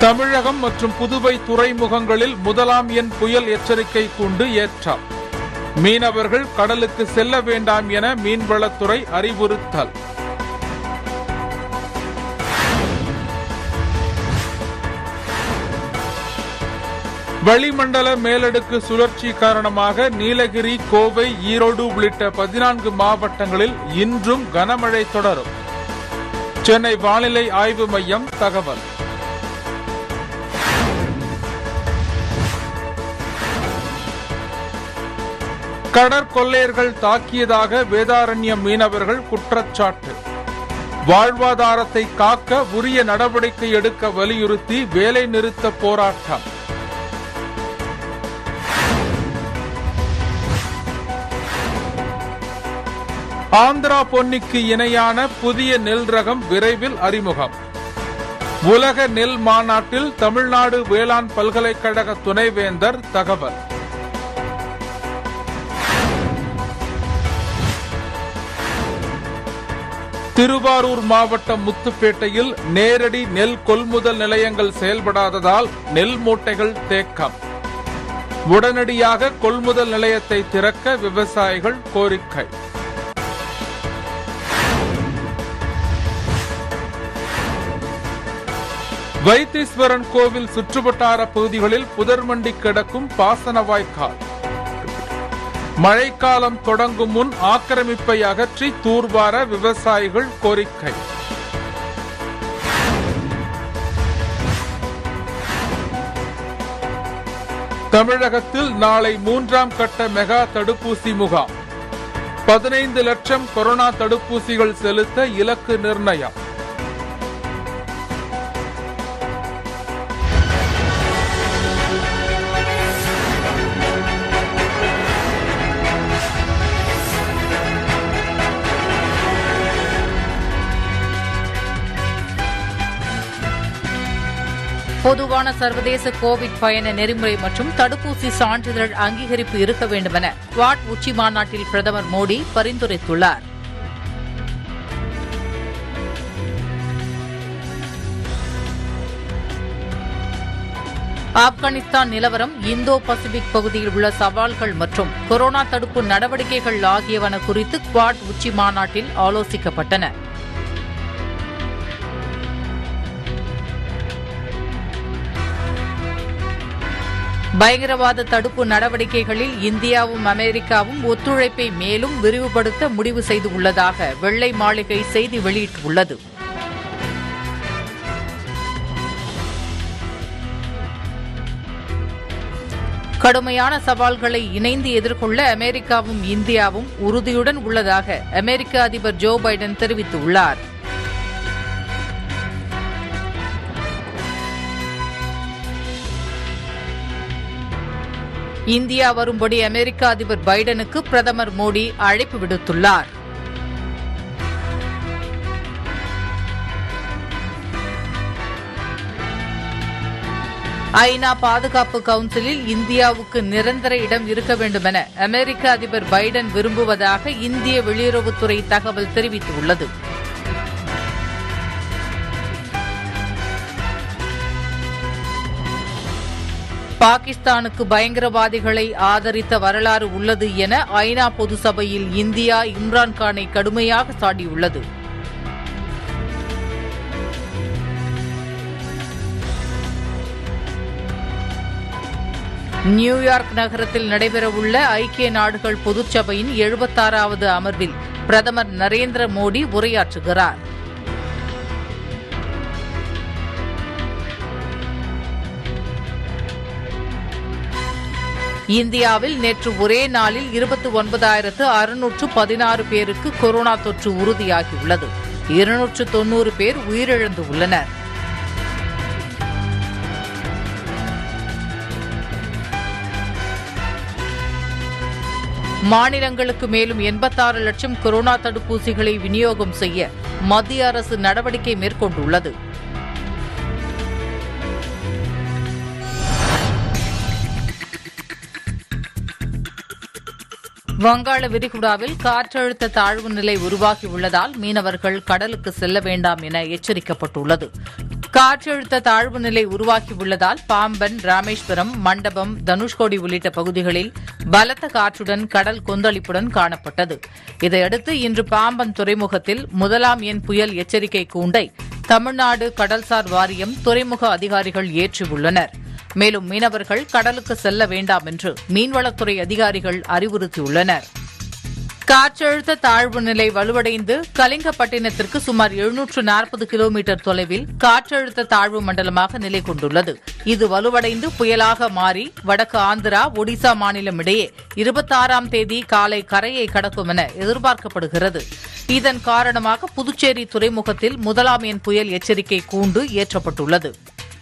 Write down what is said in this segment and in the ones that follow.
தமிழகம் மற்றும் புதுவை துறைமுகங்களில் முதலாம் எண் புயல் எச்சரிக்கை கூண்டு ஏற்றம் மீனவர்கள் கடலுக்கு செல்ல வேண்டாம் என மீன்வளத்துறை அறிவுறுத்தல் வளிமண்டல மேலடுக்கு சுழற்சி காரணமாக நீலகிரி கோவை ஈரோடு உள்ளிட்ட பதினான்கு மாவட்டங்களில் இன்றும் கனமழை தொடரும் சென்னை வானிலை ஆய்வு மையம் தகவல் கடற்கொள்ளையர்கள் தாக்கியதாக வேதாரண்யம் மீனவர்கள் குற்றச்சாட்டு வாழ்வாதாரத்தை காக்க உரிய நடவடிக்கை எடுக்க வலியுறுத்தி வேலை நிறுத்த போராட்டம் ஆந்திரா பொன்னிக்கு இணையான புதிய நெல் ரகம் விரைவில் அறிமுகம் உலக நெல் மாநாட்டில் தமிழ்நாடு வேளாண் பல்கலைக்கழக துணைவேந்தர் தகவல் திருவாரூர் மாவட்டம் முத்துப்பேட்டையில் நேரடி நெல் கொள்முதல் நிலையங்கள் செயல்படாததால் நெல் மூட்டைகள் தேக்கம் உடனடியாக கொள்முதல் நிலையத்தை திறக்க விவசாயிகள் கோரிக்கை வைத்தீஸ்வரன் கோவில் சுற்றுவட்டார பகுதிகளில் புதர்மண்டி கிடக்கும் பாசன வாய்க்கால் மழைக்காலம் தொடங்கும் முன் ஆக்கிரமிப்பை அகற்றி தூர்வார விவசாயிகள் கோரிக்கை தமிழகத்தில் நாளை மூன்றாம் கட்ட மெகா தடுப்பூசி முகாம் பதினைந்து லட்சம் கொரோனா தடுப்பூசிகள் செலுத்த இலக்கு நிர்ணயம் பொதுவான சர்வதேச கோவிட் பயண நெறிமுறை மற்றும் தடுப்பூசி சான்றிதழ் அங்கீகரிப்பு இருக்க வேண்டுமென குவாட் உச்சி மாநாட்டில் பிரதமர் மோடி பரிந்துரைத்துள்ளார் ஆப்கானிஸ்தான் நிலவரம் இந்தோ பசிபிக் பகுதியில் உள்ள சவால்கள் மற்றும் கொரோனா தடுப்பு நடவடிக்கைகள் ஆகியவன குறித்து குவாட் உச்சி மாநாட்டில் ஆலோசிக்கப்பட்டன பயங்கரவாத தடுப்பு நடவடிக்கைகளில் இந்தியாவும் அமெரிக்காவும் ஒத்துழைப்பை மேலும் விரிவுபடுத்த முடிவு செய்துள்ளதாக வெள்ளை மாளிகை செய்தி வெளியிட்டுள்ளது கடுமையான சவால்களை இணைந்து எதிர்கொள்ள அமெரிக்காவும் இந்தியாவும் உறுதியுடன் உள்ளதாக அமெரிக்க அதிபர் ஜோ பைடன் தெரிவித்துள்ளார் இந்தியா வரும்படி அமெரிக்க அதிபர் பைடனுக்கு பிரதமர் மோடி அழைப்பு விடுத்துள்ளார் ஐநா பாதுகாப்பு கவுன்சிலில் இந்தியாவுக்கு நிரந்தர இடம் இருக்க வேண்டுமென அமெரிக்க அதிபர் பைடன் விரும்புவதாக இந்திய வெளியுறவுத்துறை தகவல் தெரிவித்துள்ளது பாகிஸ்தானுக்கு பயங்கரவாதிகளை ஆதரித்த வரலாறு உள்ளது என ஐநா பொது சபையில் இந்தியா இம்ரான்கானை கடுமையாக சாடியுள்ளது நியூயார்க் நகரத்தில் நடைபெறவுள்ள ஐக்கிய நாடுகள் பொதுச்சபையின் எழுபத்தாறாவது அமர்வில் பிரதமர் நரேந்திர மோடி உரையாற்றுகிறார் இந்தியாவில் நேற்று ஒரே நாளில் இருபத்தி ஒன்பதாயிரத்து அறுநூற்று பதினாறு பேருக்கு கொரோனா தொற்று உறுதியாகியுள்ளது இருநூற்று தொன்னூறு பேர் உயிரிழந்து உள்ளனர் மாநிலங்களுக்கு மேலும் எண்பத்தாறு லட்சம் கொரோனா தடுப்பூசிகளை விநியோகம் செய்ய மத்திய அரசு நடவடிக்கை மேற்கொண்டுள்ளது வங்காள விரிகுடாவில் காற்றழுத்த தாழ்வு நிலை உருவாகியுள்ளதால் மீனவர்கள் கடலுக்கு செல்ல வேண்டாம் என எச்சரிக்கப்பட்டுள்ளது காற்றழுத்த தாழ்வு நிலை உருவாகியுள்ளதால் பாம்பன் ராமேஸ்வரம் மண்டபம் தனுஷ்கோடி உள்ளிட்ட பகுதிகளில் பலத்த காற்றுடன் கடல் கொந்தளிப்புடன் காணப்பட்டது இதையடுத்து இன்று பாம்பன் துறைமுகத்தில் முதலாம் எண் புயல் எச்சரிக்கை கூண்டை தமிழ்நாடு கடல்சார் வாரியம் துறைமுக அதிகாரிகள் ஏற்றியுள்ளனர் மேலும் மீனவர்கள் கடலுக்கு செல்ல வேண்டாம் என்று மீன்வளத்துறை அதிகாரிகள் அறிவுறுத்தியுள்ளனர் காற்றழுத்த தாழ்வு நிலை வலுவடைந்து கலிங்கப்பட்டினத்திற்கு சுமார் எழுநூற்று நாற்பது கிலோமீட்டர் தொலைவில் காற்றழுத்த தாழ்வு மண்டலமாக நிலை கொண்டுள்ளது இது வலுவடைந்து புயலாக மாறி வடக்கு ஆந்திரா ஒடிசா மாநிலம் இடையே இருபத்தாறாம் தேதி காலை கரையை கடக்கும் என எதிர்பார்க்கப்படுகிறது இதன் காரணமாக புதுச்சேரி துறைமுகத்தில் முதலாம் எண் புயல் எச்சரிக்கை கூண்டு ஏற்றப்பட்டுள்ளது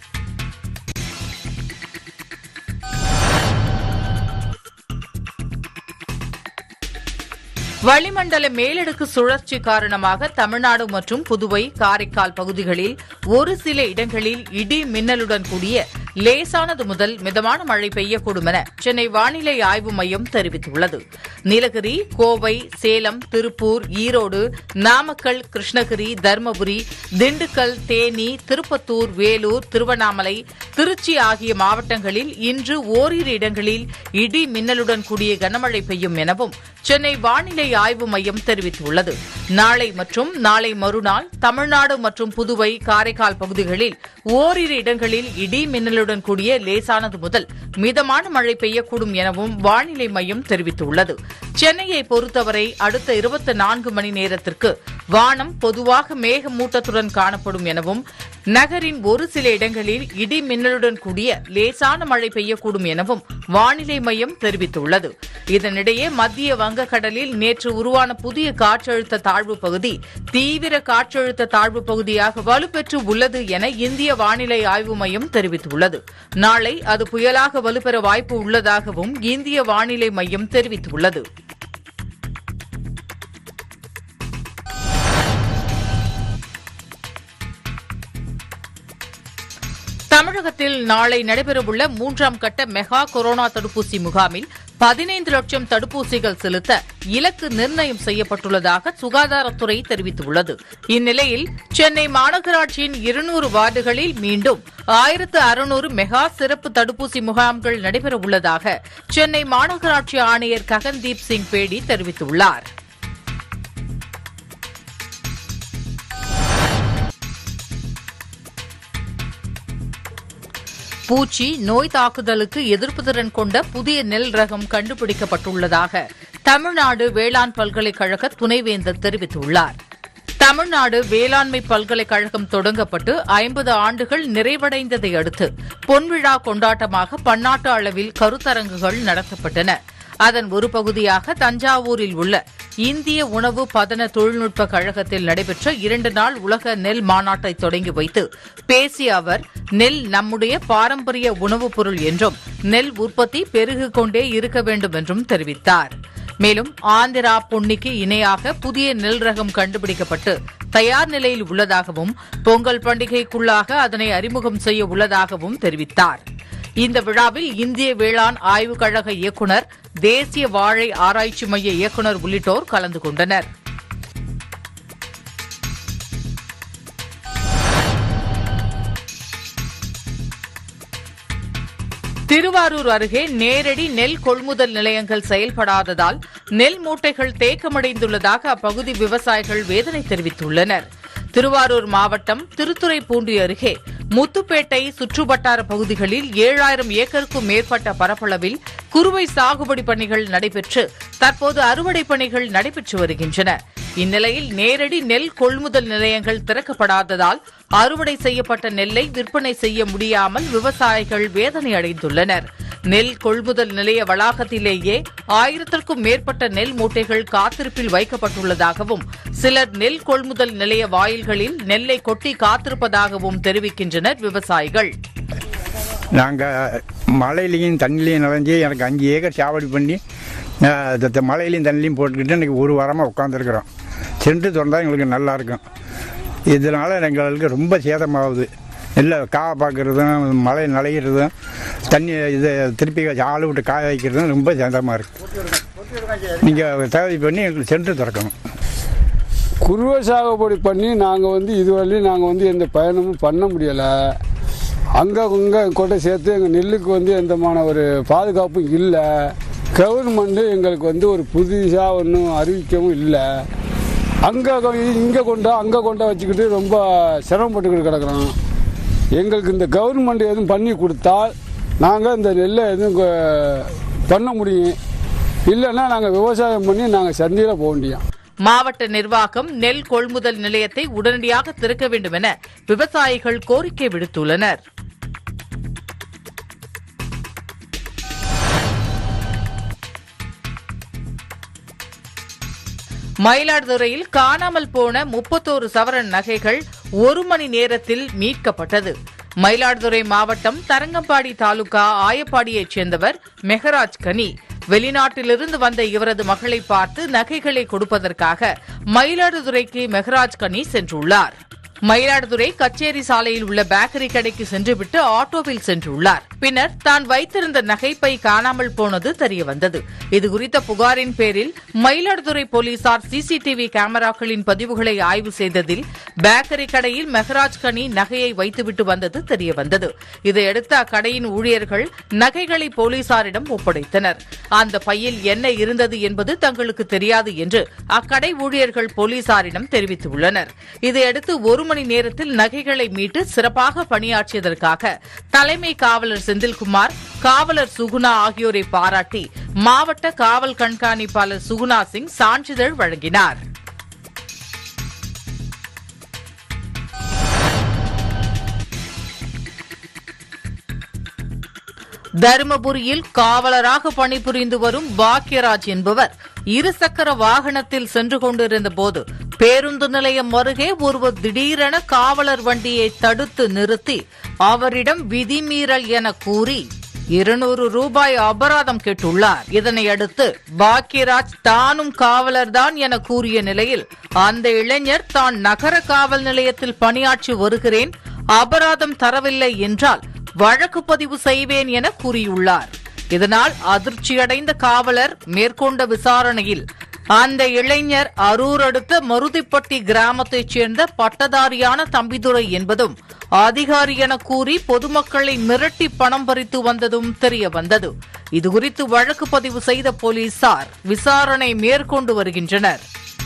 வளிமண்டல மேலடுக்கு சுழற்சி காரணமாக தமிழ்நாடு மற்றும் புதுவை காரைக்கால் பகுதிகளில் ஒரு சில இடங்களில் இடி மின்னலுடன் கூடிய லேசானது முதல் மிதமான மழை பெய்யக்கூடும் என சென்னை வானிலை ஆய்வு மையம் தெரிவித்துள்ளது நீலகிரி கோவை சேலம் திருப்பூர் ஈரோடு நாமக்கல் கிருஷ்ணகிரி தருமபுரி திண்டுக்கல் தேனி திருப்பத்தூர் வேலூர் திருவண்ணாமலை திருச்சி ஆகிய மாவட்டங்களில் இன்று ஓரிரு இடங்களில் இடி மின்னலுடன் கூடிய கனமழை பெய்யும் எனவும் சென்னை வானிலை ஆய்வு மையம் தெரிவித்துள்ளது நாளை மற்றும் நாளை மறுநாள் தமிழ்நாடு மற்றும் புதுவை காரைக்கால் பகுதிகளில் ஓரிரு இடங்களில் இடி மின்னலுடன் கூடிய லேசானது முதல் மிதமான மழை பெய்யக்கூடும் எனவும் வானிலை மையம் தெரிவித்துள்ளது சென்னையை பொறுத்தவரை அடுத்த இருபத்தி நான்கு மணி நேரத்திற்கு வானம் பொதுவாக மேகமூட்டத்துடன் காணப்படும் எனவும் நகரின் ஒரு சில இடங்களில் இடி மின்னலுடன் கூடிய லேசான மழை பெய்யக்கூடும் எனவும் வானிலை மையம் தெரிவித்துள்ளது இதனிடையே மத்திய வங்கக்கடலில் நேற்று உருவான புதிய காற்றழுத்த தாழ்வு பகுதி தீவிர காற்றழுத்த தாழ்வு பகுதியாக வலுப்பெற்று உள்ளது என இந்திய வானிலை ஆய்வு மையம் தெரிவித்துள்ளது நாளை அது புயலாக வலுப்பெற வாய்ப்பு உள்ளதாகவும் இந்திய வானிலை மையம் தெரிவித்துள்ளது தமிழகத்தில் நாளை நடைபெறவுள்ள மூன்றாம் கட்ட மெகா கொரோனா தடுப்பூசி முகாமில் பதினைந்து லட்சம் தடுப்பூசிகள் செலுத்த இலக்கு நிர்ணயம் செய்யப்பட்டுள்ளதாக சுகாதாரத்துறை தெரிவித்துள்ளது இந்நிலையில் சென்னை மாநகராட்சியின் இருநூறு வார்டுகளில் மீண்டும் ஆயிரத்து அறுநூறு மெகா சிறப்பு தடுப்பூசி முகாம்கள் நடைபெறவுள்ளதாக சென்னை மாநகராட்சி ஆணையர் ககன்தீப் சிங் பேடி தெரிவித்துள்ளார் பூச்சி நோய் தாக்குதலுக்கு எதிர்ப்பு திறன் கொண்ட புதிய நெல் ரகம் கண்டுபிடிக்கப்பட்டுள்ளதாக தமிழ்நாடு வேளாண் பல்கலைக்கழக துணைவேந்தர் தெரிவித்துள்ளார் தமிழ்நாடு வேளாண்மை பல்கலைக்கழகம் தொடங்கப்பட்டு ஐம்பது ஆண்டுகள் நிறைவடைந்ததை அடுத்து பொன்விழா கொண்டாட்டமாக பன்னாட்டு அளவில் கருத்தரங்குகள் நடத்தப்பட்டன அதன் ஒரு பகுதியாக தஞ்சாவூரில் உள்ள இந்திய உணவு பதன தொழில்நுட்ப கழகத்தில் நடைபெற்ற இரண்டு நாள் உலக நெல் மாநாட்டை தொடங்கி வைத்து பேசிய அவர் நெல் நம்முடைய பாரம்பரிய உணவுப் பொருள் என்றும் நெல் உற்பத்தி பெருகிக் கொண்டே இருக்க வேண்டும் என்றும் தெரிவித்தார் மேலும் ஆந்திரா பொன்னிக்கு இணையாக புதிய நெல் ரகம் கண்டுபிடிக்கப்பட்டு தயார் நிலையில் உள்ளதாகவும் பொங்கல் பண்டிகைக்குள்ளாக அதனை அறிமுகம் செய்ய உள்ளதாகவும் தெரிவித்தார் இந்த விழாவில் இந்திய வேளாண் ஆய்வுக் கழக இயக்குநர் தேசிய வாழை ஆராய்ச்சி மைய இயக்குநர் உள்ளிட்டோர் கலந்து கொண்டனர் திருவாரூர் அருகே நேரடி நெல் கொள்முதல் நிலையங்கள் செயல்படாததால் நெல் மூட்டைகள் தேக்கமடைந்துள்ளதாக அப்பகுதி விவசாயிகள் வேதனை தெரிவித்துள்ளனர் திருவாரூர் மாவட்டம் திருத்துறைப்பூண்டி அருகே முத்துப்பேட்டை சுற்றுவட்டார பகுதிகளில் ஏழாயிரம் ஏக்கருக்கும் மேற்பட்ட பரப்பளவில் குறுவை சாகுபடி பணிகள் நடைபெற்று தற்போது அறுவடை பணிகள் நடைபெற்று வருகின்றன இந்நிலையில் நேரடி நெல் கொள்முதல் நிலையங்கள் திறக்கப்படாததால் அறுவடை செய்யப்பட்ட நெல்லை விற்பனை செய்ய முடியாமல் விவசாயிகள் வேதனை அடைந்துள்ளனர் நெல் கொள்முதல் நிலைய வளாகத்திலேயே ஆயிரத்திற்கும் மேற்பட்ட நெல் மூட்டைகள் காத்திருப்பில் வைக்கப்பட்டுள்ளதாகவும் சிலர் நெல் கொள்முதல் நிலைய வாயில்களில் நெல்லை கொட்டி காத்திருப்பதாகவும் தெரிவிக்கின்றனர் விவசாயிகள் நாங்கள் மழையிலையும் தண்ணிலையும் நிறைஞ்சி எனக்கு அஞ்சு ஏக்கர் சாவடி பண்ணி அஹ், இந்த- இந்த மழையிலையும் தண்ணிலையும் போட்டுக்கிட்டு எனக்கு ஒரு வாரமாக உட்காந்துருக்குறோம் சென்று திறந்தால் எங்களுக்கு நல்லா இருக்கும் இதனால் எங்களுக்கு ரொம்ப சேதமாகுது நெல்லை காய பார்க்குறதும் மழை நனைகிறதும் தண்ணி இதை திருப்பி ஆள் விட்டு காய வைக்கிறதும் ரொம்ப சேதமாக இருக்குது நீங்கள் தகுதி பண்ணி எங்களுக்கு சென்று திறக்கணும் குருவை சாகுபடி பண்ணி நாங்கள் வந்து இதுவரையிலும் நாங்கள் வந்து எந்த பயணமும் பண்ண முடியலை அங்கே இங்கே கொண்டை சேர்த்து எங்கள் நெல்லுக்கு வந்து எந்தமான ஒரு பாதுகாப்பும் இல்லை கவர்மெண்ட்டு எங்களுக்கு வந்து ஒரு புதுசாக ஒன்றும் அறிவிக்கவும் இல்லை அங்கே இங்கே கொண்டா அங்கே கொண்டா வச்சுக்கிட்டு ரொம்ப சிரமப்பட்டுக்கிட்டு கிடக்குறோம் எங்களுக்கு இந்த கவர்மெண்ட் எதுவும் பண்ணி கொடுத்தால் நாங்கள் இந்த நெல்லை எதுவும் கொ- பண்ண முடியும் இல்லைன்னா நாங்கள் விவசாயம் பண்ணி நாங்கள் சந்தையில் போக முடியும் மாவட்ட நிர்வாகம் நெல் கொள்முதல் நிலையத்தை உடனடியாக திறக்க வேண்டும் என விவசாயிகள் கோரிக்கை விடுத்துள்ளனர் மயிலாடுதுறையில் காணாமல் போன முப்பத்தோரு சவரன் நகைகள் ஒரு மணி நேரத்தில் மீட்கப்பட்டது மயிலாடுதுறை மாவட்டம் தரங்கம்பாடி தாலுகா ஆயப்பாடியைச் சேர்ந்தவர் மெஹராஜ் கனி வெளிநாட்டிலிருந்து வந்த இவரது மகளை பார்த்து நகைகளை கொடுப்பதற்காக மயிலாடுதுறைக்கு மெஹராஜ் கனி சென்றுள்ளார் மயிலாடுதுறை கச்சேரி சாலையில் உள்ள பேக்கரி கடைக்கு சென்றுவிட்டு ஆட்டோவில் சென்றுள்ளார் பின்னர் தான் வைத்திருந்த நகைப்பை காணாமல் போனது தெரியவந்தது இதுகுறித்த புகாரின் பேரில் மயிலாடுதுறை போலீசார் சிசிடிவி கேமராக்களின் பதிவுகளை ஆய்வு செய்ததில் பேக்கரி கடையில் மெஹராஜ் கனி நகையை வைத்துவிட்டு வந்தது தெரியவந்தது இதையடுத்து அக்கடையின் ஊழியர்கள் நகைகளை போலீசாரிடம் ஒப்படைத்தனர் அந்த பையில் என்ன இருந்தது என்பது தங்களுக்கு தெரியாது என்று அக்கடை ஊழியர்கள் போலீசாரிடம் தெரிவித்துள்ளனர் இதையடுத்து ஒரு மணி நேரத்தில் நகைகளை மீட்டு சிறப்பாக பணியாற்றியதற்காக தலைமை காவலர் செந்தில்குமார் காவலர் சுகுணா ஆகியோரை பாராட்டி மாவட்ட காவல் கண்காணிப்பாளர் சுகுணா சிங் சான்றிதழ் வழங்கினார் தருமபுரியில் காவலராக பணிபுரிந்து வரும் பாக்யராஜ் என்பவர் இருசக்கர வாகனத்தில் சென்று கொண்டிருந்த போது பேருந்து நிலையம் அருகே ஒருவர் திடீரென காவலர் வண்டியை தடுத்து நிறுத்தி அவரிடம் விதிமீறல் என கூறி இருநூறு ரூபாய் அபராதம் கேட்டுள்ளார் இதனையடுத்து பாக்யராஜ் தானும் காவலர்தான் என கூறிய நிலையில் அந்த இளைஞர் தான் நகர காவல் நிலையத்தில் பணியாற்றி வருகிறேன் அபராதம் தரவில்லை என்றால் வழக்கு பதிவு செய்வேன் என கூறியுள்ளார் இதனால் அதிர்ச்சியடைந்த காவலர் மேற்கொண்ட விசாரணையில் அந்த இளைஞர் அரூர் அடுத்த மருதிப்பட்டி கிராமத்தைச் சேர்ந்த பட்டதாரியான தம்பிதுரை என்பதும் அதிகாரி என கூறி பொதுமக்களை மிரட்டி பணம் பறித்து வந்ததும் தெரிய வந்தது இதுகுறித்து வழக்கு பதிவு செய்த போலீசார் விசாரணை மேற்கொண்டு வருகின்றனர்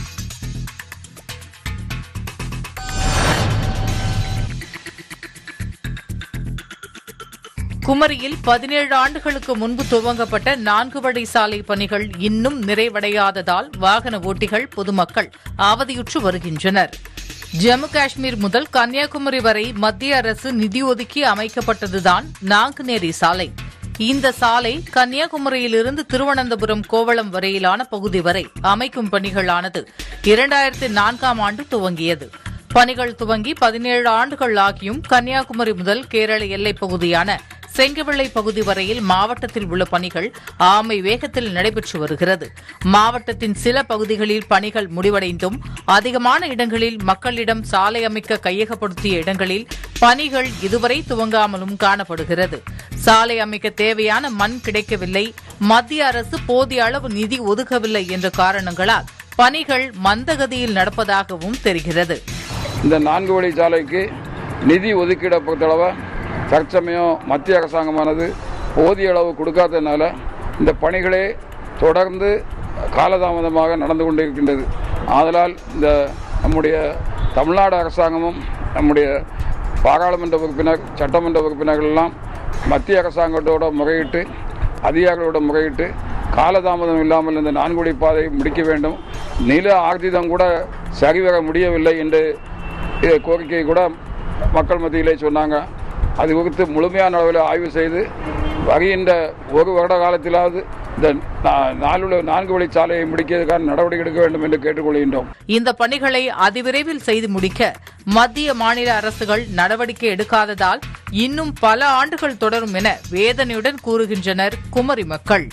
குமரியில் பதினேழு ஆண்டுகளுக்கு முன்பு துவங்கப்பட்ட நான்கு வழி சாலை பணிகள் இன்னும் நிறைவடையாததால் வாகன ஓட்டிகள் பொதுமக்கள் அவதியுற்று வருகின்றனர் ஜம்மு காஷ்மீர் முதல் கன்னியாகுமரி வரை மத்திய அரசு நிதி ஒதுக்கி அமைக்கப்பட்டதுதான் நாங்குநேரி சாலை இந்த சாலை கன்னியாகுமரியிலிருந்து திருவனந்தபுரம் கோவளம் வரையிலான பகுதி வரை அமைக்கும் பணிகளானது இரண்டாயிரத்தி நான்காம் ஆண்டு துவங்கியது பணிகள் துவங்கி பதினேழு ஆண்டுகள் ஆகியும் கன்னியாகுமரி முதல் கேரள எல்லைப் பகுதியான செங்கவிளை பகுதி வரையில் மாவட்டத்தில் உள்ள பணிகள் ஆமை வேகத்தில் நடைபெற்று வருகிறது மாவட்டத்தின் சில பகுதிகளில் பணிகள் முடிவடைந்தும் அதிகமான இடங்களில் மக்களிடம் சாலை அமைக்க கையகப்படுத்திய இடங்களில் பணிகள் இதுவரை துவங்காமலும் காணப்படுகிறது சாலை அமைக்க தேவையான மண் கிடைக்கவில்லை மத்திய அரசு போதிய அளவு நிதி ஒதுக்கவில்லை என்ற காரணங்களால் பணிகள் மந்தகதியில் நடப்பதாகவும் தெரிகிறது இந்த நான்கு வழி சாலைக்கு நிதி ஒதுக்கீடை பொறுத்தளவு தற்சமயம் மத்திய அரசாங்கமானது போதிய அளவு கொடுக்காததுனால இந்த பணிகளே தொடர்ந்து காலதாமதமாக நடந்து கொண்டிருக்கின்றது ஆதலால் இந்த நம்முடைய தமிழ்நாடு அரசாங்கமும் நம்முடைய பாராளுமன்ற உறுப்பினர் சட்டமன்ற உறுப்பினர்கள் எல்லாம் மத்திய அரசாங்கத்தோட முறையிட்டு அதிகாரிகளோட முறையிட்டு காலதாமதம் இல்லாமல் இந்த நான்குடி பாதை முடிக்க வேண்டும் நில ஆர்ஜிதம் கூட சரிவர முடியவில்லை என்று இதை கோரிக்கை கூட மக்கள் மத்தியிலே சொன்னாங்க அது குறித்து முழுமையான அளவில் ஆய்வு செய்து வருகின்ற ஒரு வருட காலத்திலாவது இந்த நா- நாலுல நான்கு வழி சாலையை முடிக்கிறதுக்கான நடவடிக்கை எடுக்க வேண்டும் என்று கேட்டுக்கொள்கின்றோம் இந்த பணிகளை அதிவிரைவில் செய்து முடிக்க மத்திய மாநில அரசுகள் நடவடிக்கை எடுக்காததால் இன்னும் பல ஆண்டுகள் தொடரும் என வேதனையுடன் கூறுகின்றனர் குமரி மக்கள்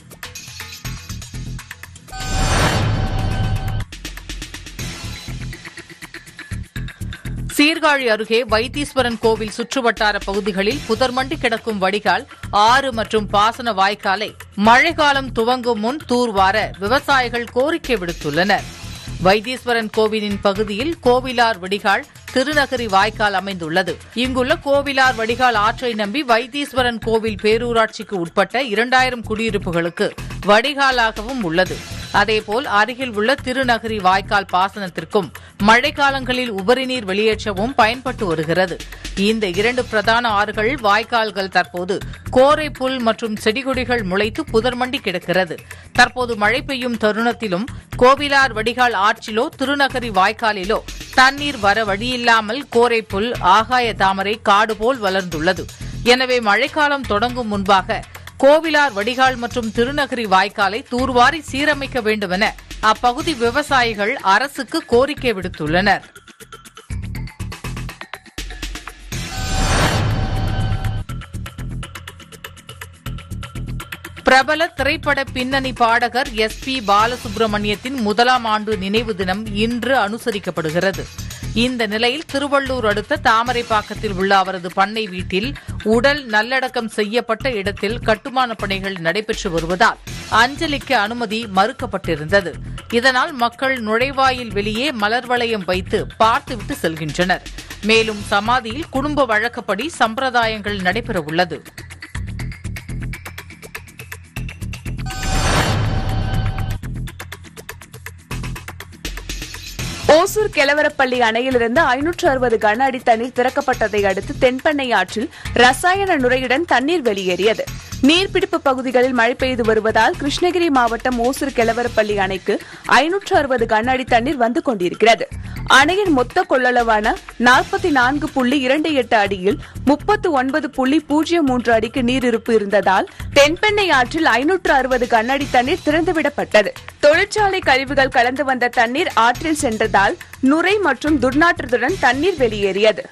சீர்காழி அருகே வைத்தீஸ்வரன் கோவில் சுற்றுவட்டார பகுதிகளில் புதர்மண்டி கிடக்கும் வடிகால் ஆறு மற்றும் பாசன வாய்க்காலை மழைக்காலம் துவங்கும் முன் தூர்வார விவசாயிகள் கோரிக்கை விடுத்துள்ளனர் வைத்தீஸ்வரன் கோவிலின் பகுதியில் கோவிலார் வடிகால் திருநகரி வாய்க்கால் அமைந்துள்ளது இங்குள்ள கோவிலார் வடிகால் ஆற்றை நம்பி வைத்தீஸ்வரன் கோவில் பேரூராட்சிக்கு உட்பட்ட இரண்டாயிரம் குடியிருப்புகளுக்கு வடிகாலாகவும் உள்ளது அதேபோல் அருகில் உள்ள திருநகரி வாய்க்கால் பாசனத்திற்கும் மழைக்காலங்களில் உபரிநீர் வெளியேற்றவும் பயன்பட்டு வருகிறது இந்த இரண்டு பிரதான ஆறுகள் வாய்க்கால்கள் தற்போது கோரை புல் மற்றும் செடிகொடிகள் முளைத்து புதர்மண்டி கிடக்கிறது தற்போது மழை பெய்யும் தருணத்திலும் கோவிலார் வடிகால் ஆற்றிலோ திருநகரி வாய்க்காலிலோ தண்ணீர் வர வழியில்லாமல் கோரை புல் ஆகாய தாமரை காடு போல் வளர்ந்துள்ளது எனவே மழைக்காலம் தொடங்கும் முன்பாக கோவிலார் வடிகால் மற்றும் திருநகரி வாய்க்காலை தூர்வாரி சீரமைக்க வேண்டுமென அப்பகுதி விவசாயிகள் அரசுக்கு கோரிக்கை விடுத்துள்ளனர் பிரபல திரைப்பட பின்னணி பாடகர் எஸ் பி பாலசுப்ரமணியத்தின் முதலாம் ஆண்டு நினைவு தினம் இன்று அனுசரிக்கப்படுகிறது இந்த நிலையில் திருவள்ளூர் அடுத்த தாமரைப்பாக்கத்தில் உள்ள அவரது பண்ணை வீட்டில் உடல் நல்லடக்கம் செய்யப்பட்ட இடத்தில் கட்டுமான பணிகள் நடைபெற்று வருவதால் அஞ்சலிக்கு அனுமதி மறுக்கப்பட்டிருந்தது இதனால் மக்கள் நுழைவாயில் வெளியே மலர் வளையம் வைத்து பார்த்துவிட்டு செல்கின்றனர் மேலும் சமாதியில் குடும்ப வழக்கப்படி சம்பிரதாயங்கள் நடைபெறவுள்ளது ஓசூர் கெலவரப்பள்ளி அணையிலிருந்து ஐநூற்று அறுபது கன அடி தண்ணீர் திறக்கப்பட்டதை அடுத்து தென்பெண்ணை ஆற்றில் ரசாயன நுரையுடன் தண்ணீர் வெளியேறியது நீர்பிடிப்பு பகுதிகளில் மழை பெய்து வருவதால் கிருஷ்ணகிரி மாவட்டம் ஓசூர் கெலவரப்பள்ளி அணைக்கு ஐநூற்று அறுபது கன அடி தண்ணீர் வந்து கொண்டிருக்கிறது அணையின் மொத்த கொள்ளளவான நாற்பத்தி நான்கு புள்ளி இரண்டு எட்டு அடியில் முப்பத்து ஒன்பது புள்ளி பூஜ்ஜியம் மூன்று அடிக்கு நீர் இருப்பு இருந்ததால் தென்பெண்ணை ஆற்றில் ஐநூற்று அறுபது கண்ணாடி தண்ணீர் திறந்துவிடப்பட்டது தொழிற்சாலை கழிவுகள் கலந்து வந்த தண்ணீர் ஆற்றில் சென்றதால் நுரை மற்றும் துர்நாற்றத்துடன் தண்ணீர் வெளியேறியது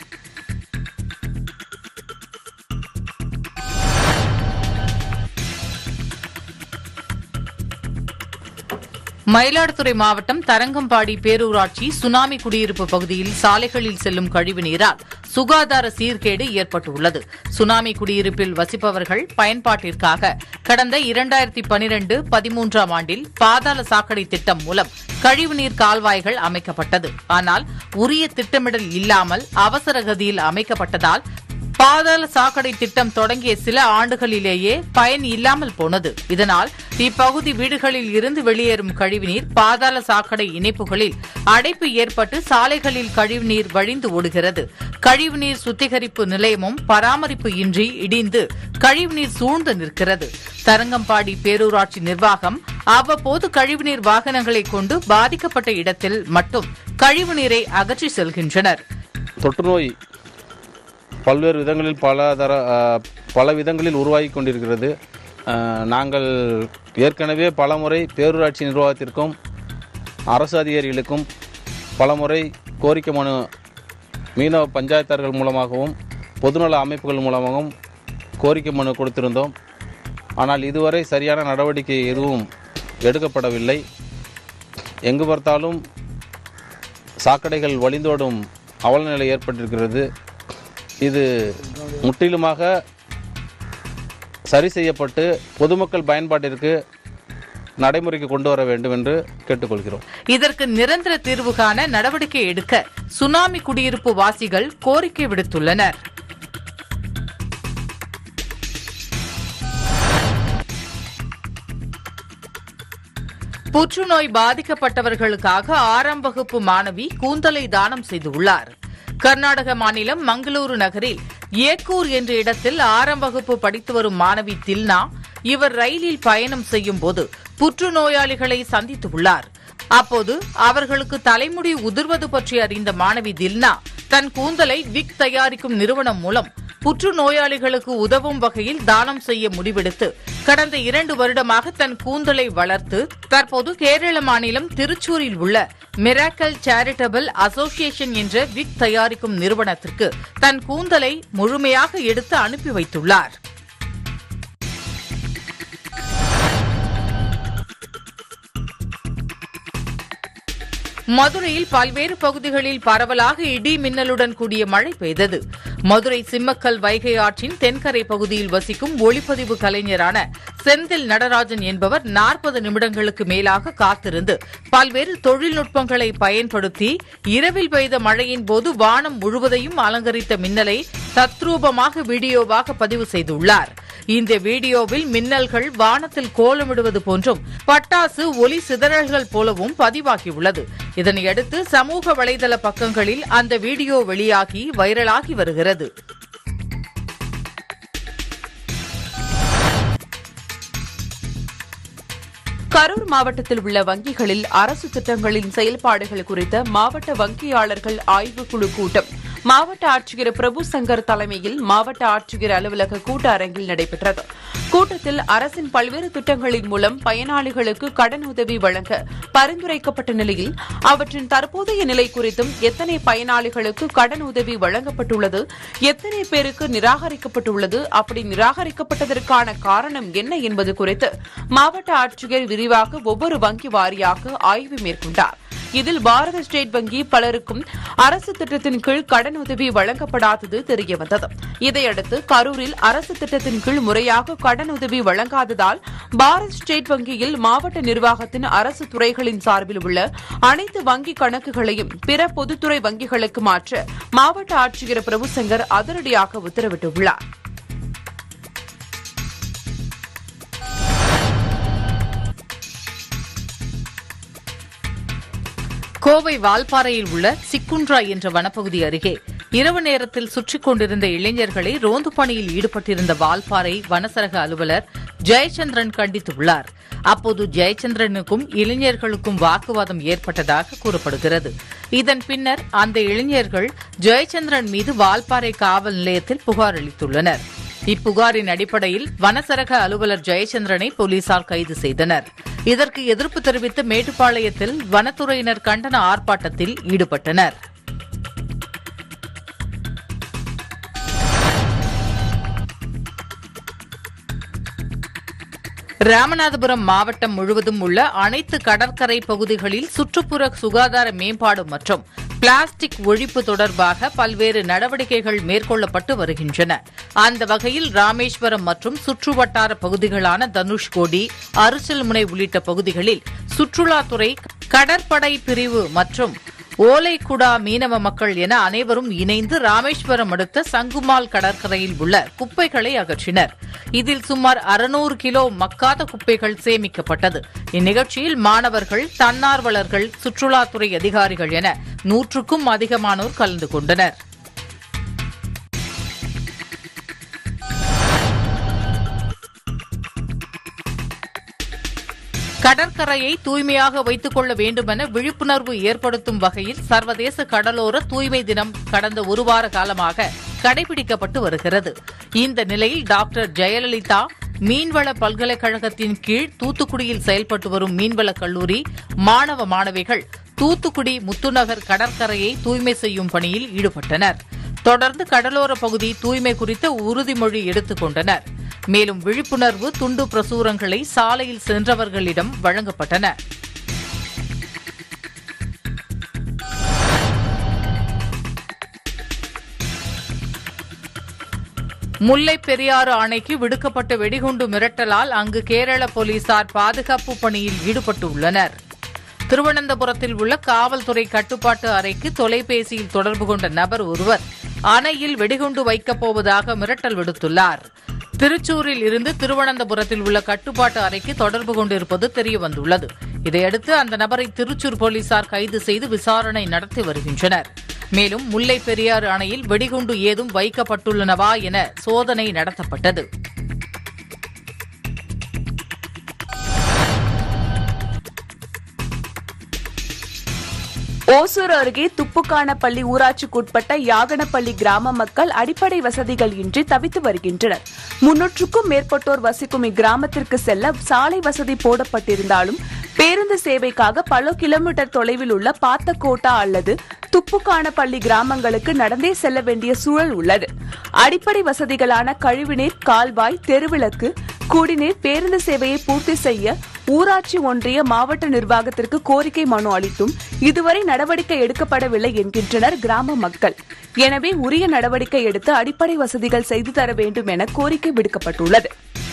மயிலாடுதுறை மாவட்டம் தரங்கம்பாடி பேரூராட்சி சுனாமி குடியிருப்பு பகுதியில் சாலைகளில் செல்லும் கழிவுநீரால் சுகாதார சீர்கேடு ஏற்பட்டுள்ளது சுனாமி குடியிருப்பில் வசிப்பவர்கள் பயன்பாட்டிற்காக கடந்த இரண்டாயிரத்தி பனிரெண்டு பதிமூன்றாம் ஆண்டில் பாதாள சாக்கடை திட்டம் மூலம் கழிவுநீர் கால்வாய்கள் அமைக்கப்பட்டது ஆனால் உரிய திட்டமிடல் இல்லாமல் அவசர கதியில் அமைக்கப்பட்டதால் பாதாள சாக்கடை திட்டம் தொடங்கிய சில ஆண்டுகளிலேயே பயன் இல்லாமல் போனது இதனால் இப்பகுதி வீடுகளில் இருந்து வெளியேறும் கழிவுநீர் பாதாள சாக்கடை இணைப்புகளில் அடைப்பு ஏற்பட்டு சாலைகளில் கழிவுநீர் வழிந்து ஓடுகிறது கழிவுநீர் சுத்திகரிப்பு நிலையமும் பராமரிப்பு இன்றி இடிந்து கழிவுநீர் சூழ்ந்து நிற்கிறது தரங்கம்பாடி பேரூராட்சி நிர்வாகம் அவ்வப்போது கழிவுநீர் வாகனங்களை கொண்டு பாதிக்கப்பட்ட இடத்தில் மட்டும் கழிவுநீரை அகற்றி செல்கின்றனர் தொற்றுநோய் பல்வேறு விதங்களில் பல தர அஹ், பல விதங்களில் உருவாகி கொண்டிருக்கிறது அஹ், நாங்கள் ஏற்கனவே பலமுறை பேரூராட்சி நிர்வாகத்திற்கும் அரசு அதிகாரிகளுக்கும் பலமுறை கோரிக்கை மனு மீனவ பஞ்சாயத்தார்கள் மூலமாகவும் பொதுநல அமைப்புகள் மூலமாகவும் கோரிக்கை மனு கொடுத்திருந்தோம் ஆனால் இதுவரை சரியான நடவடிக்கை எதுவும் எடுக்கப்படவில்லை எங்கு பார்த்தாலும் சாக்கடைகள் வழிந்தோடும் அவலநிலை ஏற்பட்டிருக்கிறது இது முற்றிலுமாக சரி செய்யப்பட்டு பொதுமக்கள் பயன்பாட்டிற்கு நடைமுறைக்கு கொண்டு வர வேண்டும் என்று கேட்டுக்கொள்கிறோம் இதற்கு நிரந்தர தீர்வு காண நடவடிக்கை எடுக்க சுனாமி குடியிருப்பு வாசிகள் கோரிக்கை விடுத்துள்ளனர் புற்றுநோய் பாதிக்கப்பட்டவர்களுக்காக ஆறாம் வகுப்பு மாணவி கூந்தலை தானம் செய்துள்ளார் கர்நாடக மாநிலம் மங்களூரு நகரில் ஏக்கூர் என்ற இடத்தில் ஆறாம் வகுப்பு படித்து வரும் மாணவி தில்னா இவர் ரயிலில் பயணம் செய்யும் போது புற்றுநோயாளிகளை சந்தித்துள்ளார் அப்போது அவர்களுக்கு தலைமுடி உதிர்வது பற்றி அறிந்த மாணவி தில்னா தன் கூந்தலை விக் தயாரிக்கும் நிறுவனம் மூலம் புற்றுநோயாளிகளுக்கு உதவும் வகையில் தானம் செய்ய முடிவெடுத்து கடந்த இரண்டு வருடமாக தன் கூந்தலை வளர்த்து தற்போது கேரள மாநிலம் திருச்சூரில் உள்ள மிராக்கல் சேரிட்டபிள் அசோசியேஷன் என்ற விக் தயாரிக்கும் நிறுவனத்திற்கு தன் கூந்தலை முழுமையாக எடுத்து அனுப்பி வைத்துள்ளார் மதுரையில் பல்வேறு பகுதிகளில் பரவலாக இடி மின்னலுடன் கூடிய மழை பெய்தது மதுரை சிம்மக்கல் வைகை ஆற்றின் தென்கரை பகுதியில் வசிக்கும் ஒளிப்பதிவு கலைஞரான செந்தில் நடராஜன் என்பவர் நாற்பது நிமிடங்களுக்கு மேலாக காத்திருந்து பல்வேறு தொழில்நுட்பங்களை பயன்படுத்தி இரவில் பெய்த மழையின் போது வானம் முழுவதையும் அலங்கரித்த மின்னலை தத்ரூபமாக வீடியோவாக பதிவு செய்துள்ளார் இந்த வீடியோவில் மின்னல்கள் வானத்தில் கோலமிடுவது போன்றும் பட்டாசு ஒலி சிதறல்கள் போலவும் பதிவாகியுள்ளது இதனையடுத்து சமூக வலைதள பக்கங்களில் அந்த வீடியோ வெளியாகி வைரலாகி வருகிறது கரூர் மாவட்டத்தில் உள்ள வங்கிகளில் அரசு திட்டங்களின் செயல்பாடுகள் குறித்த மாவட்ட வங்கியாளர்கள் ஆய்வுக்குழு கூட்டம் மாவட்ட ஆட்சியர் பிரபு சங்கர் தலைமையில் மாவட்ட ஆட்சியர் அலுவலக கூட்ட அரங்கில் நடைபெற்றது கூட்டத்தில் அரசின் பல்வேறு திட்டங்களின் மூலம் பயனாளிகளுக்கு கடன் உதவி வழங்க பரிந்துரைக்கப்பட்ட நிலையில் அவற்றின் தற்போதைய நிலை குறித்தும் எத்தனை பயனாளிகளுக்கு கடன் உதவி வழங்கப்பட்டுள்ளது எத்தனை பேருக்கு நிராகரிக்கப்பட்டுள்ளது அப்படி நிராகரிக்கப்பட்டதற்கான காரணம் என்ன என்பது குறித்து மாவட்ட ஆட்சியர் விரிவாக ஒவ்வொரு வங்கி வாரியாக ஆய்வு மேற்கொண்டார் இதில் பாரத ஸ்டேட் வங்கி பலருக்கும் அரசு திட்டத்தின் கீழ் கடன் உதவி வழங்கப்படாதது தெரியவந்தது இதையடுத்து கரூரில் அரசு திட்டத்தின் கீழ் முறையாக கடன் உதவி வழங்காததால் பாரத் ஸ்டேட் வங்கியில் மாவட்ட நிர்வாகத்தின் அரசு துறைகளின் சார்பில் உள்ள அனைத்து வங்கி கணக்குகளையும் பிற பொதுத்துறை வங்கிகளுக்கு மாற்ற மாவட்ட ஆட்சியர் பிரபுசங்கர் அதிரடியாக உத்தரவிட்டுள்ளார் கோவை வால்பாறையில் உள்ள சிக்குன்ட்ரா என்ற வனப்பகுதி அருகே இரவு நேரத்தில் சுற்றிக் கொண்டிருந்த இளைஞர்களை ரோந்து பணியில் ஈடுபட்டிருந்த வால்பாறை வனசரக அலுவலர் ஜெயச்சந்திரன் கண்டித்துள்ளார் அப்போது ஜெயச்சந்திரனுக்கும் இளைஞர்களுக்கும் வாக்குவாதம் ஏற்பட்டதாக கூறப்படுகிறது இதன் பின்னர் அந்த இளைஞர்கள் ஜெயச்சந்திரன் மீது வால்பாறை காவல் நிலையத்தில் புகார் அளித்துள்ளனர் இப்புகாரின் அடிப்படையில் வனசரக அலுவலர் ஜெயச்சந்திரனை போலீசார் கைது செய்தனர் இதற்கு எதிர்ப்பு தெரிவித்து மேட்டுப்பாளையத்தில் வனத்துறையினர் கண்டன ஆர்ப்பாட்டத்தில் ஈடுபட்டனர் ராமநாதபுரம் மாவட்டம் முழுவதும் உள்ள அனைத்து கடற்கரை பகுதிகளில் சுற்றுப்புற சுகாதார மேம்பாடு மற்றும் பிளாஸ்டிக் ஒழிப்பு தொடர்பாக பல்வேறு நடவடிக்கைகள் மேற்கொள்ளப்பட்டு வருகின்றன அந்த வகையில் ராமேஸ்வரம் மற்றும் சுற்றுவட்டார பகுதிகளான தனுஷ்கோடி அரிசல்முனை உள்ளிட்ட பகுதிகளில் சுற்றுலாத்துறை கடற்படை பிரிவு மற்றும் ஓலைக்குடா மீனவ மக்கள் என அனைவரும் இணைந்து ராமேஸ்வரம் அடுத்த சங்குமால் கடற்கரையில் உள்ள குப்பைகளை அகற்றினர் இதில் சுமார் அறுநூறு கிலோ மக்காத குப்பைகள் சேமிக்கப்பட்டது இந்நிகழ்ச்சியில் மாணவர்கள் தன்னார்வலர்கள் சுற்றுலாத்துறை அதிகாரிகள் என நூற்றுக்கும் அதிகமானோர் கலந்து கொண்டனர் கடற்கரையை தூய்மையாக வைத்துக் கொள்ள வேண்டுமென விழிப்புணர்வு ஏற்படுத்தும் வகையில் சர்வதேச கடலோர தூய்மை தினம் கடந்த ஒரு வார காலமாக கடைபிடிக்கப்பட்டு வருகிறது இந்த நிலையில் டாக்டர் ஜெயலலிதா மீன்வள பல்கலைக்கழகத்தின் கீழ் தூத்துக்குடியில் செயல்பட்டு வரும் மீன்வள கல்லூரி மாணவ மாணவிகள் தூத்துக்குடி முத்துநகர் கடற்கரையை தூய்மை செய்யும் பணியில் ஈடுபட்டனர் தொடர்ந்து கடலோர பகுதி தூய்மை குறித்த உறுதிமொழி எடுத்துக் கொண்டனர் மேலும் விழிப்புணர்வு துண்டு பிரசுரங்களை சாலையில் சென்றவர்களிடம் வழங்கப்பட்டன முல்லை பெரியாறு அணைக்கு விடுக்கப்பட்ட வெடிகுண்டு மிரட்டலால் அங்கு கேரள போலீசார் பாதுகாப்பு பணியில் ஈடுபட்டுள்ளனர் திருவனந்தபுரத்தில் உள்ள காவல்துறை கட்டுப்பாட்டு அறைக்கு தொலைபேசியில் தொடர்பு கொண்ட நபர் ஒருவர் அணையில் வெடிகுண்டு வைக்கப் போவதாக மிரட்டல் விடுத்துள்ளார் திருச்சூரில் இருந்து திருவனந்தபுரத்தில் உள்ள கட்டுப்பாட்டு அறைக்கு தொடர்பு கொண்டிருப்பது தெரியவந்துள்ளது இதையடுத்து அந்த நபரை திருச்சூர் போலீசார் கைது செய்து விசாரணை நடத்தி வருகின்றனர் மேலும் முல்லை பெரியாறு அணையில் வெடிகுண்டு ஏதும் வைக்கப்பட்டுள்ளனவா என சோதனை நடத்தப்பட்டது ஓசூர் அருகே துப்புக்கானப்பள்ளி ஊராட்சிக்குட்பட்ட யாகனப்பள்ளி கிராம மக்கள் அடிப்படை வசதிகள் இன்றி தவித்து வருகின்றனர் முன்னூற்றுக்கும் மேற்பட்டோர் வசிக்கும் இக்கிராமத்திற்கு செல்ல சாலை வசதி போடப்பட்டிருந்தாலும் பேருந்து சேவைக்காக பல கிலோமீட்டர் தொலைவில் உள்ள பாத்தக்கோட்டா அல்லது துப்புக்கானப்பள்ளி கிராமங்களுக்கு நடந்தே செல்ல வேண்டிய சூழல் உள்ளது அடிப்படை வசதிகளான கழிவுநீர் கால்வாய் தெருவிளக்கு குடிநீர் பேருந்து சேவையை பூர்த்தி செய்ய ஊராட்சி ஒன்றிய மாவட்ட நிர்வாகத்திற்கு கோரிக்கை மனு அளித்தும் இதுவரை நடவடிக்கை எடுக்கப்படவில்லை என்கின்றனர் கிராம மக்கள் எனவே உரிய நடவடிக்கை எடுத்து அடிப்படை வசதிகள் செய்து தர வேண்டும் என கோரிக்கை விடுக்கப்பட்டுள்ளது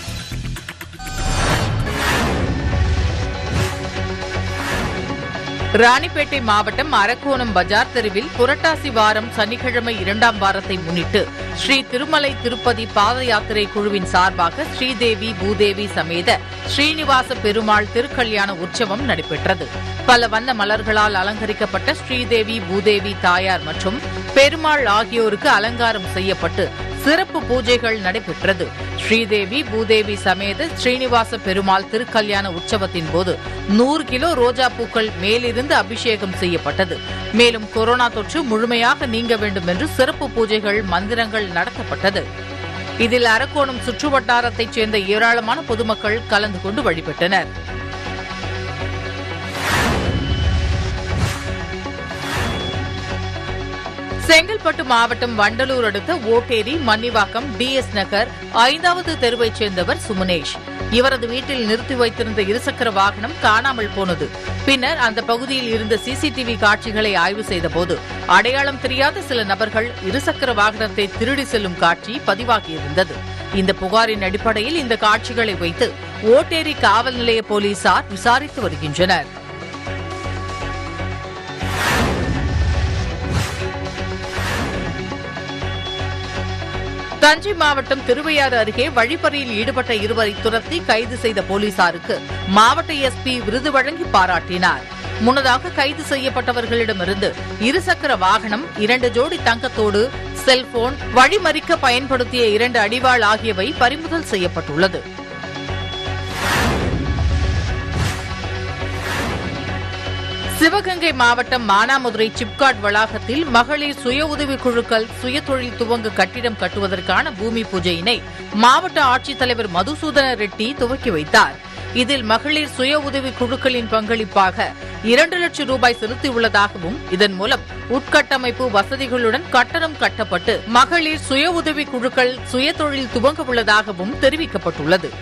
ராணிப்பேட்டை மாவட்டம் அரக்கோணம் பஜார் தெருவில் புரட்டாசி வாரம் சனிக்கிழமை இரண்டாம் வாரத்தை முன்னிட்டு ஸ்ரீ திருமலை திருப்பதி பாத யாத்திரை குழுவின் சார்பாக ஸ்ரீதேவி பூதேவி சமேத ஸ்ரீனிவாச பெருமாள் திருக்கல்யாண உற்சவம் நடைபெற்றது பல வண்ண மலர்களால் அலங்கரிக்கப்பட்ட ஸ்ரீதேவி பூதேவி தாயார் மற்றும் பெருமாள் ஆகியோருக்கு அலங்காரம் செய்யப்பட்டு சிறப்பு பூஜைகள் நடைபெற்றது ஸ்ரீதேவி பூதேவி சமேத ஸ்ரீனிவாச பெருமாள் திருக்கல்யாண உற்சவத்தின் போது நூறு கிலோ ரோஜா பூக்கள் மேலிருந்து அபிஷேகம் செய்யப்பட்டது மேலும் கொரோனா தொற்று முழுமையாக நீங்க வேண்டும் என்று சிறப்பு பூஜைகள் மந்திரங்கள் நடத்தப்பட்டது இதில் அரக்கோணம் சுற்றுவட்டாரத்தைச் சேர்ந்த ஏராளமான பொதுமக்கள் கலந்து கொண்டு வழிபட்டனர் செங்கல்பட்டு மாவட்டம் வண்டலூர் அடுத்த ஓட்டேரி மன்னிவாக்கம் டிஎஸ் நகர் ஐந்தாவது தெருவைச் சேர்ந்தவர் சுமனேஷ் இவரது வீட்டில் நிறுத்தி வைத்திருந்த இருசக்கர வாகனம் காணாமல் போனது பின்னர் அந்த பகுதியில் இருந்த சிசிடிவி காட்சிகளை ஆய்வு செய்தபோது அடையாளம் தெரியாத சில நபர்கள் இருசக்கர வாகனத்தை திருடி செல்லும் காட்சி பதிவாகியிருந்தது இந்த புகாரின் அடிப்படையில் இந்த காட்சிகளை வைத்து ஓட்டேரி காவல் நிலைய போலீசார் விசாரித்து வருகின்றனர் தஞ்சை மாவட்டம் திருவையாறு அருகே வழிப்பறியில் ஈடுபட்ட இருவரை துரத்தி கைது செய்த போலீசாருக்கு மாவட்ட எஸ்பி விருது வழங்கி பாராட்டினார் முன்னதாக கைது செய்யப்பட்டவர்களிடமிருந்து இருசக்கர வாகனம் இரண்டு ஜோடி தங்கத்தோடு செல்போன் வழிமறிக்க பயன்படுத்திய இரண்டு அடிவாள் ஆகியவை பறிமுதல் செய்யப்பட்டுள்ளது சிவகங்கை மாவட்டம் மானாமதுரை சிப்காட் வளாகத்தில் மகளிர் சுய உதவிக் குழுக்கள் சுயதொழில் துவங்க கட்டிடம் கட்டுவதற்கான பூமி பூஜையினை மாவட்ட ஆட்சித்தலைவர் மதுசூதன ரெட்டி துவக்கி வைத்தார் இதில் மகளிர் சுய உதவிக் குழுக்களின் பங்களிப்பாக இரண்டு லட்சம் ரூபாய் செலுத்தியுள்ளதாகவும் இதன் மூலம் உட்கட்டமைப்பு வசதிகளுடன் கட்டடம் கட்டப்பட்டு மகளிர் சுய உதவிக் குழுக்கள் சுயதொழில் துவங்க உள்ளதாகவும் தெரிவிக்கப்பட்டுள்ளது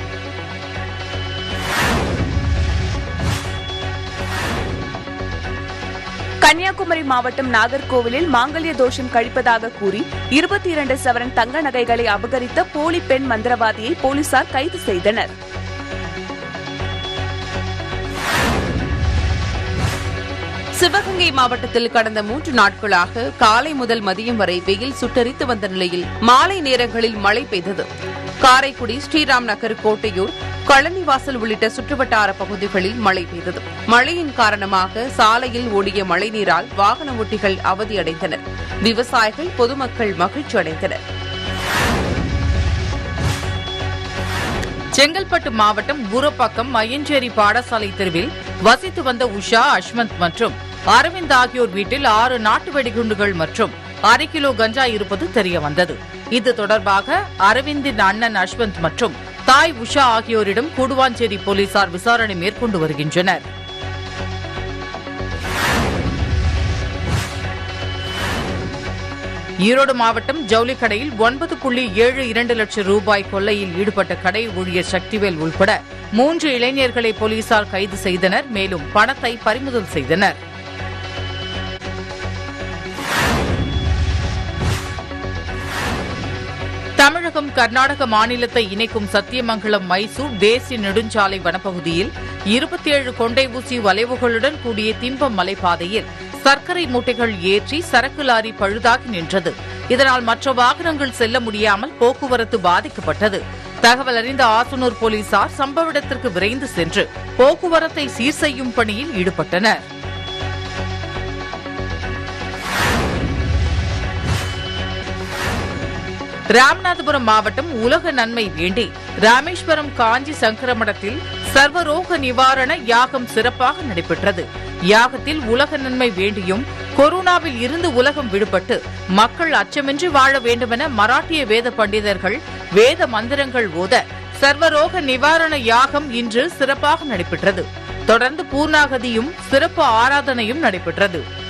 கன்னியாகுமரி மாவட்டம் நாகர்கோவிலில் மாங்கல்ய தோஷம் கழிப்பதாக கூறி இருபத்தி இரண்டு சவரன் தங்க நகைகளை அபகரித்த போலி பெண் மந்திரவாதியை போலீசார் கைது செய்தனர் சிவகங்கை மாவட்டத்தில் கடந்த மூன்று நாட்களாக காலை முதல் மதியம் வரை வெயில் சுட்டரித்து வந்த நிலையில் மாலை நேரங்களில் மழை பெய்தது காரைக்குடி ஸ்ரீராம் நகர் கோட்டையூர் கழனிவாசல் உள்ளிட்ட சுற்றுவட்டார பகுதிகளில் மழை பெய்தது மழையின் காரணமாக சாலையில் ஓடிய மழைநீரால் வாகன ஓட்டிகள் அவதியடைந்தனர் விவசாயிகள் பொதுமக்கள் மகிழ்ச்சி அடைந்தனர் செங்கல்பட்டு மாவட்டம் ஊரப்பாக்கம் மயஞ்சேரி பாடசாலை தெருவில் வசித்து வந்த உஷா அஷ்மந்த் மற்றும் அரவிந்த் ஆகியோர் வீட்டில் ஆறு நாட்டு வெடிகுண்டுகள் மற்றும் அரை கிலோ கஞ்சா இருப்பது தெரிய வந்தது இது தொடர்பாக அரவிந்தின் அண்ணன் அஷ்வந்த் மற்றும் தாய் உஷா ஆகியோரிடம் கூடுவாஞ்சேரி போலீசார் விசாரணை மேற்கொண்டு வருகின்றனர் ஈரோடு மாவட்டம் ஜவுளி கடையில் ஒன்பது புள்ளி ஏழு இரண்டு லட்சம் ரூபாய் கொள்ளையில் ஈடுபட்ட கடை ஊழியர் சக்திவேல் உள்பட மூன்று இளைஞர்களை போலீசார் கைது செய்தனர் மேலும் பணத்தை பறிமுதல் செய்தனர் தமிழகம் கர்நாடக மாநிலத்தை இணைக்கும் சத்தியமங்கலம் மைசூர் தேசிய நெடுஞ்சாலை வனப்பகுதியில் இருபத்தி ஏழு கொண்டை ஊசி வளைவுகளுடன் கூடிய திம்பம் மலைப்பாதையில் சர்க்கரை மூட்டைகள் ஏற்றி சரக்கு லாரி பழுதாகி நின்றது இதனால் மற்ற வாகனங்கள் செல்ல முடியாமல் போக்குவரத்து பாதிக்கப்பட்டது தகவல் அறிந்த ஆசனூர் போலீசார் சம்பவ இடத்திற்கு விரைந்து சென்று போக்குவரத்தை சீர் செய்யும் பணியில் ஈடுபட்டனர் ராமநாதபுரம் மாவட்டம் உலக நன்மை வேண்டி ராமேஸ்வரம் காஞ்சி சங்கரமடத்தில் சர்வரோக நிவாரண யாகம் சிறப்பாக நடைபெற்றது யாகத்தில் உலக நன்மை வேண்டியும் கொரோனாவில் இருந்து உலகம் விடுபட்டு மக்கள் அச்சமின்றி வாழ வேண்டுமென மராட்டிய வேத பண்டிதர்கள் வேத மந்திரங்கள் ஓத சர்வரோக நிவாரண யாகம் இன்று சிறப்பாக நடைபெற்றது தொடர்ந்து பூர்ணாகதியும் சிறப்பு ஆராதனையும் நடைபெற்றது